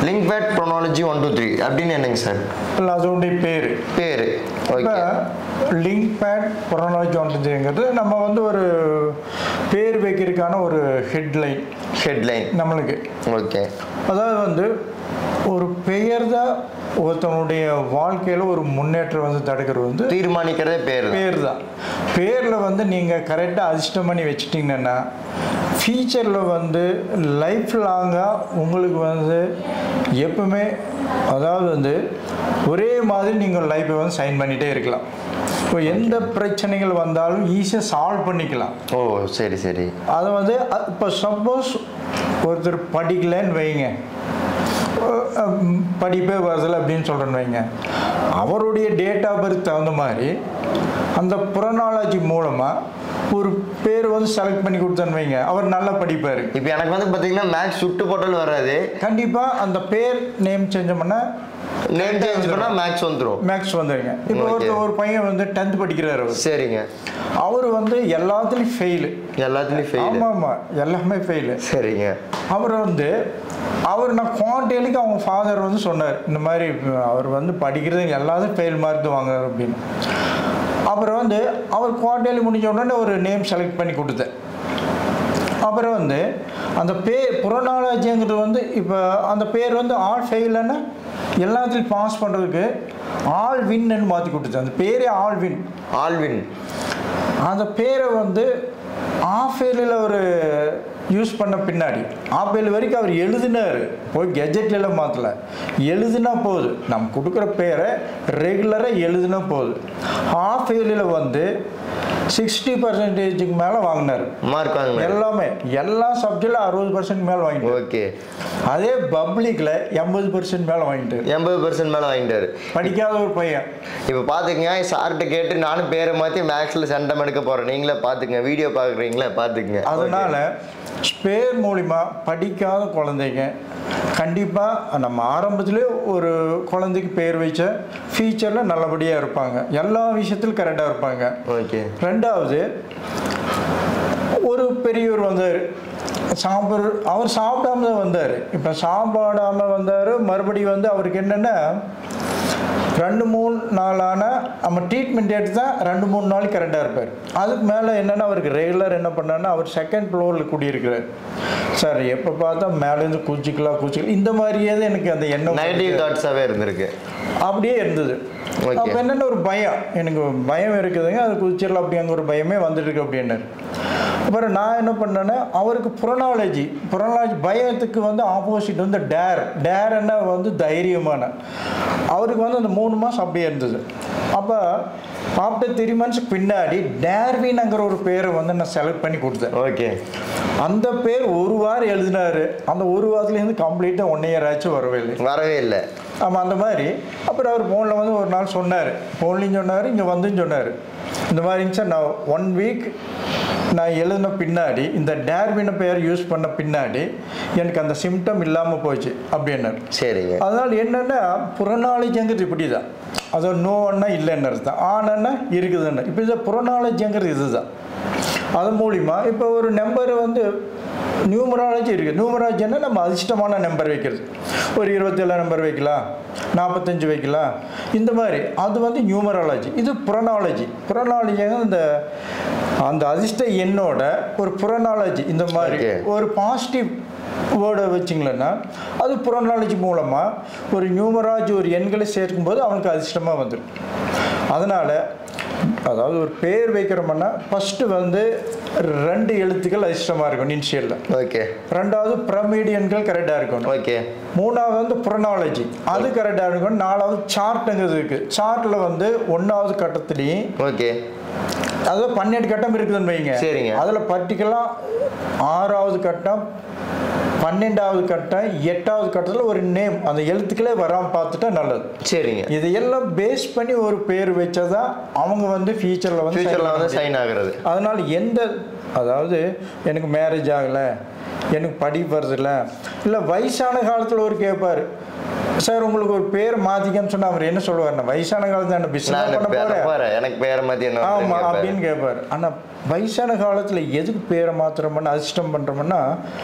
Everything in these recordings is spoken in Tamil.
லிங்க் பேட் ப்ரொனாலஜி ஒன் டூ த்ரீ அப்படின்னு என்னங்க சார் இல்லை அதோடைய பேர் பேர் இப்போ ஓகே லிங்க் பேட் ப்ரொனாலஜி ஒன்றுங்கிறது நம்ம வந்து ஒரு பேர் வைக்கிறதுக்கான ஒரு ஹெட்லைன் ஹெட்லைன் நம்மளுக்கு ஓகே அதாவது வந்து ஒரு பெயர் தான் ஒருத்தனுடைய வாழ்க்கையில் ஒரு முன்னேற்றம் வந்து தடுக்கிறது வந்து தீர்மானிக்கிறதே பேர் தான் பேர் தான் பேரில் வந்து நீங்கள் கரெக்டாக அசிஸ்டம் பண்ணி வச்சிட்டிங்கன்னா ஃபியூச்சரில் வந்து லைஃப் லாங்காக உங்களுக்கு வந்து எப்பவுமே அதாவது வந்து ஒரே மாதிரி நீங்கள் லைஃப்பை வந்து சைன் பண்ணிகிட்டே இருக்கலாம் இப்போ எந்த பிரச்சனைகள் வந்தாலும் ஈஸியாக சால்வ் பண்ணிக்கலாம் ஓ சரி சரி அதை வந்து அ- இப்போ சப்போஸ் ஒருத்தர் படிக்கலைன்னு வைங்க அஹ் படிப்பே வருதில்ல அப்படின்னு சொல்கிறேன்னு வைங்க அவருடைய டேட் ஆஃப் பர்த் தகுந்த மாதிரி அந்த புறநாளாஜி மூலமாக ஒரு பேர் வந்து செலக்ட் பண்ணி கொடுத்தேன்னு வைங்க அவர் நல்லா படிப்பார் இப்போ எனக்கு வந்து பார்த்தீங்கன்னா மேக்ஸ் சுட்டு போட்டாலும் வராது கண்டிப்பாக அந்த பேர் நேம் சேஞ்ச் பண்ணால் நேம் சேஞ்ச் பண்ணால் மேக்ஸ் வந்துடும் மேக்ஸ் வந்துடுங்க இப்போ Okay. ஒருத்தர் ஒரு பையன் வந்து டென்த் படிக்கிறார் அவர் சரிங்க அவர் வந்து எல்லாத்துலேயும் ஃபெயிலு எல்லாத்துலேயும் ஃபெயில் ஆமாம் ஆமாம் எல்லாமே ஃபெயிலு சரிங்க அவர் வந்து அவர் நான் குவான்டேலுக்கு அவங்க ஃபாதர் வந்து சொன்னார் இந்த மாதிரி அவர் வந்து படிக்கிறது எல்லாத்தையும் ஃபெயில் மார்க் வாங்குறாரு அப்படின்னு அப்புறம் வந்து அவர் குவான்டேலி முடிஞ்ச உடனே ஒரு நேம் செலக்ட் பண்ணி கொடுத்தேன் அப்புறம் வந்து அந்த பேர் புறநாளாஜிங்கிறது வந்து இப்போ அந்த பேர் வந்து ஆல் ஃபெயில்னா எல்லாத்துலையும் பாஸ் பண்ணுறதுக்கு ஆல் வின்னு மாற்றி கொடுத்தேன் அந்த பேரே ஆல் வின் ஆல்வின் அந்த பேரை வந்து ஆஃப் ஃபெயிலில் ஒரு யூஸ் பண்ண பின்னாடி ஆஃப் ஃபெயில் வரைக்கும் அவர் எழுதினார் போய் கெஜெட்லாம் மாற்றல எழுதுனா போகுது நம்ம கொடுக்குற பேரை ரெகுலராக எழுதுனா போகுது ஆஃப் ஃபெயிலில் வந்து சிக்ஸ்டி பர்சன்டேஜுக்கு மேலே வாங்கினார் மார்க் வாங்க எல்லாமே எல்லா சப்ஜெக்டில் அறுபது பர்சன்ட் மேலே வாங்கிட்டார் ஓகே அதே பப்ளிக்கில் எண்பது பர்சன்ட் மேலே வாங்கிட்டு எண்பது பர்சன்ட் மேலே வாங்கிட்டாரு படிக்காத ஒரு பையன் இப்போ பார்த்துக்கங்க சார்கிட்ட கேட்டு நானும் பேரை மாற்றி மேக்ஸில் சென்டம் எடுக்க போகிறேன் நீங்களே பார்த்துக்குங்க வீடியோ பார்க்குறீங்களா பார்த்துக்குங்க அதனால ஸ்பேர் மூலிமா படிக்காத குழந்தைங்க கண்டிப்பாக நம்ம ஆரம்பத்திலே ஒரு குழந்தைக்கு பேர் வச்ச ஃபியூச்சரில் நல்லபடியாக இருப்பாங்க எல்லா விஷயத்திலும் கரெக்டாக இருப்பாங்க ஓகே ரெண்டாவது ஒரு பெரியவர் வந்தார் சாப்பிட்ற அவர் சாப்பிடாம தான் வந்தார் இப்போ சாப்பிடாம வந்தார் மறுபடியும் வந்து அவருக்கு என்னென்னா ரெண்டு மூணு நாளான நம்ம ட்ரீட்மெண்ட் எடுத்து தான் ரெண்டு மூணு நாள் கரெக்டாக இருப்பார் அதுக்கு மேலே என்னென்னா அவருக்கு ரெகுலர் என்ன பண்ணாருன்னா அவர் செகண்ட் ஃப்ளோரில் குடியிருக்கிறார் சார் எப்போ பார்த்தா மேலேருந்து குச்சிக்கலாம் குச்சிக்கலாம் இந்த மாதிரியே தான் எனக்கு அந்த எண்ணம் நெகட்டிவ் தாட்ஸாகவே இருந்திருக்கு அப்படியே இருந்தது Okay. அப்போ என்னென்ன ஒரு பயம் எனக்கு பயம் இருக்குதுங்க அது குதிச்சிடலாம் அப்படிங்கிற ஒரு பயமே வந்துட்டு இருக்கு அப்படின்னாரு அப்புறம் நான் என்ன பண்ணேன்னா அவருக்கு புறநாலேஜி புறநாலேஜி பயத்துக்கு வந்து ஆப்போசிட் வந்து டேர் டேர்ன்னா வந்து தைரியமான அவருக்கு வந்து அந்த மூணு மாதம் அப்படியே இருந்தது அப்போ ஆஃப்டர் த்ரீ மந்த்ஸ் பின்னாடி டேர்வின்ங்கிற ஒரு பேரை வந்து நான் செலக்ட் பண்ணி கொடுத்தேன் ஓகே அந்த பேர் ஒரு வாரம் எழுதினாரு அந்த ஒரு வாரத்துலேருந்து கம்ப்ளீட்டாக ஒன் இயர் ஆச்சு வரவே இல்லை வரவே இல்லை ஆமாம் அந்த மாதிரி அப்புறம் அவர் ஃபோனில் வந்து ஒரு நாள் சொன்னார் ஃபோன்லேயும் சொன்னார் இங்கே வந்துன்னு சொன்னார் இந்த மாதிரி சார் நான் ஒன் வீக் நான் எழுதின பின்னாடி இந்த டேர்வின பெயர் யூஸ் பண்ண பின்னாடி எனக்கு அந்த சிம்டம் இல்லாமல் போச்சு அப்படின்னாரு சரிங்க அதனால் என்னென்னா புறநாலேஜுங்கிறது இப்படி தான் அது நோன்னா இல்லைன்னு அர்த்தம் ஆனன்னா இருக்குதுன்னு இப்போ இந்த புறநாலேஜுங்கிறது இதுதான் அது மூலிமா இப்போ ஒரு நம்பர் வந்து நியூமராலஜி இருக்குது நியூமராலஜின்னா நம்ம அதிர்ஷ்டமான நம்பர் வைக்கிறது ஒரு இருபத்தேழு நம்பர் வைக்கலாம் நாற்பத்தஞ்சு வைக்கலாம் இந்த மாதிரி அது வந்து நியூமராலஜி இது புறநாலஜி புறநாலஜிங்க இந்த அந்த அதிர்ஷ்ட எண்ணோட ஒரு புறநாலஜி இந்த மாதிரி Okay. ஒரு பாசிட்டிவ் வேர்டை வச்சிங்களேன்னா அது புறநாலேஜ் மூலமாக ஒரு நியூமராஜ் ஒரு எண்களை சேர்க்கும்போது அவனுக்கு அதிர்ஷ்டமாக வந்துடும் அதனால் அதாவது ஒரு பேர் வைக்கிறோம்னா ஃபஸ்ட்டு வந்து ரெண்டு எழுத்துக்கள் அதிர்ஷ்டமாக இருக்கும் இனிஷியலில் ஓகே ரெண்டாவது பிரமிடு எண்கள் கரெக்டாக இருக்கணும் ஓகே மூணாவது வந்து புறநாலேஜி அது கரெக்டாக இருக்கணும் நாலாவது சார்ட்டுங்கிறது இருக்குது சார்ட்டில் வந்து ஒன்றாவது கட்டத்துலேயும் ஓகே அதாவது பன்னெண்டு கட்டம் இருக்குதுன்னு வைங்க சரிங்க. அதில் பர்டிகுலராக ஆறாவது கட்டம் பன்னெண்டாவது கட்டம் எட்டாவது கட்டத்தில் ஒரு நேம் அந்த எழுத்துக்களே வராமல் பார்த்துட்டா நல்லது சரிங்க இதையெல்லாம் பேஸ் பண்ணி ஒரு பேர் வச்சதா அவங்க வந்து ஃபியூச்சரில் வந்து ஃபியூச்சரில் sign வந்து பண்ண சைன் ஆகுறது அதனால் எந்த அதாவது எனக்கு மேரேஜ் ஆகலை எனக்கு படிப்பு வருதில்ல இல்லை வயசான காலத்தில் ஒரு கேட்பார் சார் உங்களுக்கு ஒரு பேர் மாற்றிக்கன்னு சொன்னால் அவர் என்ன சொல்லுவார் வயசான காலத்தில் என்ன நான் பிஸ்னஸ் பண்ண பேர போகிறேன் போறேன் எனக்கு பேரை மாற்றி என்ன ஆமாம் வந்துருங்க அப்படின்னு கேட்பார் ஆனால் வயசான காலத்தில் எதுக்கு பேரை மாத்துறோம்னா அதிர்ஷ்டம் பண்ணுறோம்னா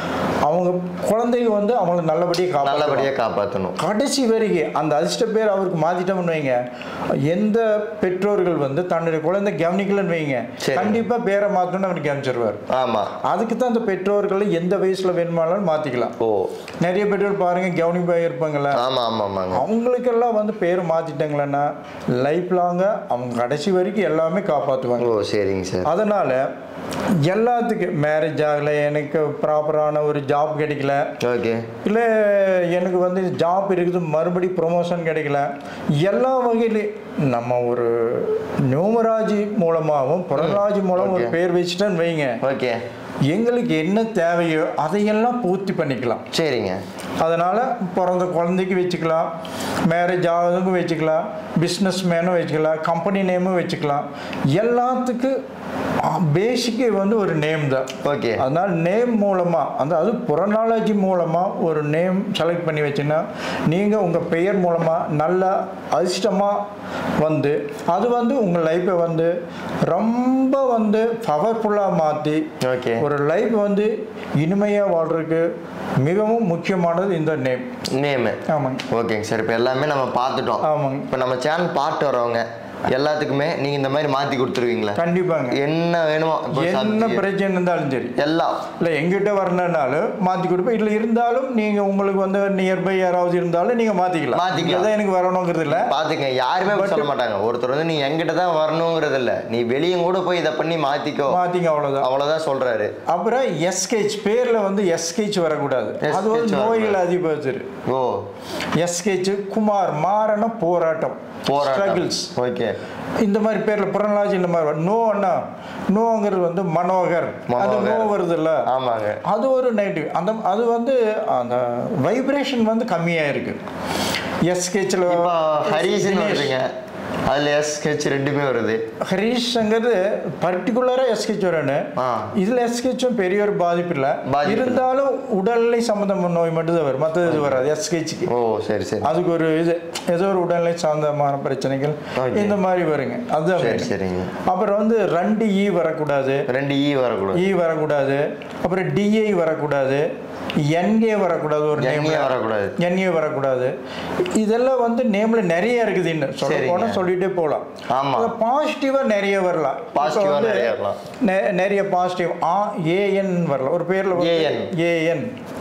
அவங்க குழந்தைங்க வந்து அவங்கள நல்லபடியாக காப்பாற்றலாம் நல்லபடியா காப்பாற்றணும் கடைசி வரைக்கும் அந்த அதிர்ஷ்ட பேர் அவருக்கு மாத்திட்டோம்னு வைங்க எந்த பெற்றோர்கள் வந்து தன்னுடைய குழந்தை கவனிக்கலன்னு வைங்க சரி. கண்டிப்பா பேரை மாத்தணும்னு அவர் கவனிச்சிருவார் ஆமா அதுக்கு தான் அந்த பெற்றோர்களை எந்த வயசுல வேணுமானாலும் மாத்திக்கலாம் ஓ நிறைய பெற்றோர் பாருங்க கவனிப்பாக இருப்பாங்களே ஆமா ஆமா ஆமாங்க அவங்களுக்கெல்லாம் வந்து பேர் மாத்திட்டாங்களன்னா லைஃப் லாங்க அவங்க கடைசி வரைக்கும் எல்லாமே காப்பாற்றுவாங்க ஓ சரிங்க சார் அதனால எல்லாத்துக்கும் மேரேஜ் ஆகலை எனக்கு ப்ராப்பரான ஒரு ஜாப் கிடைக்கல ஓகே இல்லை எனக்கு வந்து ஜாப் இருக்குது மறுபடி ப்ரொமோஷன் கிடைக்கல எல்லா வகையிலையும் நம்ம ஒரு நியூமராஜி மூலமாகவும் புறராஜி மூலம் ஒரு Okay. பேர் வச்சுட்டேன்னு வைங்க ஓகே எங்களுக்கு என்ன தேவையோ அதையெல்லாம் பூர்த்தி பண்ணிக்கலாம் சரிங்க அதனால் பிறந்த குழந்தைக்கு வச்சுக்கலாம் மேரேஜ் ஆகுதுக்கும் வச்சுக்கலாம் பிஸ்னஸ் மேனும் வச்சுக்கலாம் கம்பெனி நேமும் வச்சுக்கலாம் எல்லாத்துக்கும் பேசிக்கு வந்து ஒரு நேம் தான் ஓகே அதனால் நேம் மூலமாக அந்த அது புறநாளாஜி மூலமாக ஒரு நேம் செலக்ட் பண்ணி வச்சுன்னா நீங்கள் உங்கள் பெயர் மூலமாக நல்ல அதிர்ஷ்டமாக வந்து அது வந்து உங்கள் லைஃப்பை வந்து ரொம்ப வந்து பவர்ஃபுல்லாக மாற்றி ஓகே ஒரு லைஃப் வந்து இனிமையாக வாழ்றதுக்கு மிகவும் முக்கியமானது இந்த நேம் நேமு ஆமாங்க ஓகேங்க சார் இப்போ எல்லாமே நம்ம பார்த்துட்டோம் ஆமாங்க இப்போ நம்ம சேனல் பார்த்து வரவங்க எல்லாத்துக்குமே நீங்க இந்த மாதிரி மாத்தி கொடுத்துருவீங்களா கண்டிப்பாங்க என்ன வேணுமோ இப்போ என்ன சப்ஜி பிரச்சனை இருந்தாலும் சரி எல்லாம் இல்லை எங்கிட்ட வரணுன்னாலும் மாற்றி கொடுப்பேன் இல்லை இருந்தாலும் நீங்கள் உங்களுக்கு வந்து நியர்பை யாராவது இருந்தாலும் நீங்கள் மாற்றிக்கலாம் மாத்திக்கலாம். தான் எனக்கு வரணுங்கிறது இல்லை பாத்துங்க யாருமே அப்படி சொல்ல மாட்டாங்க ஒருத்தர் வந்து நீ என்கிட்ட தான் வரணுங்கிறது இல்ல நீ வெளியும் கூட போய் இதை பண்ணி மாத்திக்கோ மாற்றிங்க அவ்வளோதான் அவ்வளவுதான் சொல்றாரு அப்புறம் எஸ்கேச் பேரில் வந்து எஸ்கேச் வரக்கூடாது அது வந்து SKH நோய்கள் அதிபர் ஓ எஸ்கேச் குமார் மாரண போராட்டம் போராட்டம் ஸ்ட்ரகிள்ஸ் ஓகே இந்த மாதிரி பேரில் புறநாளாஜி இந்த மாதிரி வரும். நோ அண்ணா நோங்கிறது வந்து மனோகர் அந்த மனோகர். நோ வருது இல்லை ஆமாங்க அது ஒரு நெகட்டிவ் அந்த அது வந்து அந்த வைப்ரேஷன் வந்து கம்மியாக இருக்கு எஸ்கேச்சில் இப்போ ஹரிஸ்னு வருதுங்க அதுல எஸ் ஹெச் ரெண்டுமே வருது ஹரீஷ்ங்கிறது பர்டிகுலராக எஸ்கேச் வரணும் ஆ இதில் எஸ்கேச்சும் பெரிய ஒரு பாதிப்பு இல்லை பாதிப்பு இல்ல. இருந்தாலும் உடல்நிலை சம்மந்தமான நோய் மட்டும் தான் வரும் மற்றது இது வராது எஸ்கேச்சுக்கு ஓ சரி சரி அதுக்கு ஒரு இது ஏதோ ஒரு உடல்நிலை சார்ந்தமான பிரச்சனைகள் Okay. இந்த மாதிரி வருங்க அதுதான் சரி வேணும். சரிங்க அப்புறம் வந்து ரெண்டு ஈ வரக்கூடாது ரெண்டு ஈ வரக்கூடாது ஈ வரக்கூடாது அப்புறம் டிஐ வரக்கூடாது என்ஏ வரக்கூடாது ஒரு NA நேம்ல வரக்கூடாது என்ஏ வரக்கூடாது இதெல்லாம் வந்து நேம்ல நிறைய இருக்குது இன்னும் சொல்ல சரிங்க. போனால் சொல்லிட்டே போகலாம் ஆமா பாசிட்டிவாக நிறைய வரலாம் இப்ப Positive ஆ வந்து நிறைய வரலாம். நெ- நிறைய பாசிட்டிவ் ஆ ஏஎன் வரலாம் ஒரு பேரில் AN. ஏஎன்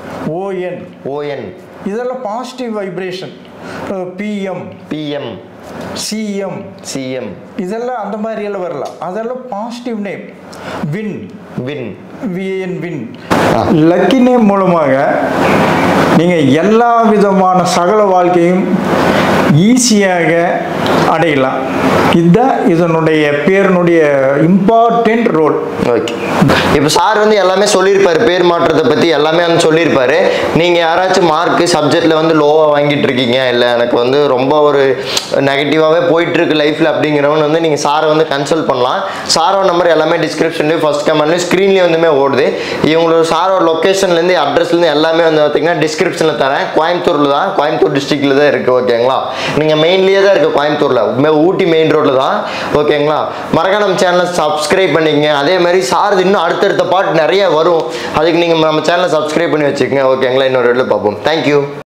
ஓஎன் ஓஎன் இதெல்லாம் positive vibration PM PM CM CM இதெல்லாம் அந்த மாதிரி எல்லாம் வரலாம் அதெல்லாம் positive name win win V N win lucky name மூலமாக நீங்கள் எல்லா விதமான சகல வாழ்க்கையும் ஈஸியாக அடையலாம் இதுதான் இதனுடைய பேரினுடைய இம்பார்ட்டன்ட் ரோல் ஓகே இப்போ சார் வந்து எல்லாமே சொல்லியிருப்பாரு பேர் மாற்றத்தை பற்றி எல்லாமே வந்து சொல்லியிருப்பாரு நீங்கள் யாராச்சும் மார்க்கு சப்ஜெக்டில் வந்து லோவாக வாங்கிட்டு இருக்கீங்க இல்லை எனக்கு வந்து ரொம்ப ஒரு நெகட்டிவாகவே போயிட்டு இருக்கு லைஃப்பில் அப்படிங்கிறவன் வந்து நீங்கள் சாரை வந்து கன்சல்ட் பண்ணலாம் சாரோட நம்பர் எல்லாமே டிஸ்கிரிப்ஷன்லேயும் ஃபர்ஸ்ட் கமெண்ட்லேயும் ஸ்க்ரீன்லேயும் வந்துமே ஓடுது இவங்களோட சாரோட லொக்கேஷன்லேருந்து அட்ரஸ்லேருந்து எல்லாமே வந்து பார்த்தீங்கன்னா டிஸ்கிரிப்ஷனில் தரேன் கோயம்புத்தூரில் தான் கோயம்புத்தூர் டிஸ்ட்ரிக்டில் தான் இருக்குது ஓகேங்களா நீங்கள் மெயின்லேயே தான் இருக்குது கோயம்புத்தூரில் ஊட்டி மெயின் ரோட்டில் தான் ஓகேங்களா மறக்காம நம்ம சேனலை சப்ஸ்கிரைப் பண்ணிக்கங்க அதே மாதிரி சார்து இன்னும் அடுத்தடுத்த பாட்டு நிறைய வரும் அதுக்கு நீங்கள் நம்ம சேனலை சப்ஸ்கிரைப் பண்ணி வச்சுக்கோங்க ஓகேங்களா இன்னொரு இடத்துல பார்ப்போம் தேங்க்யூ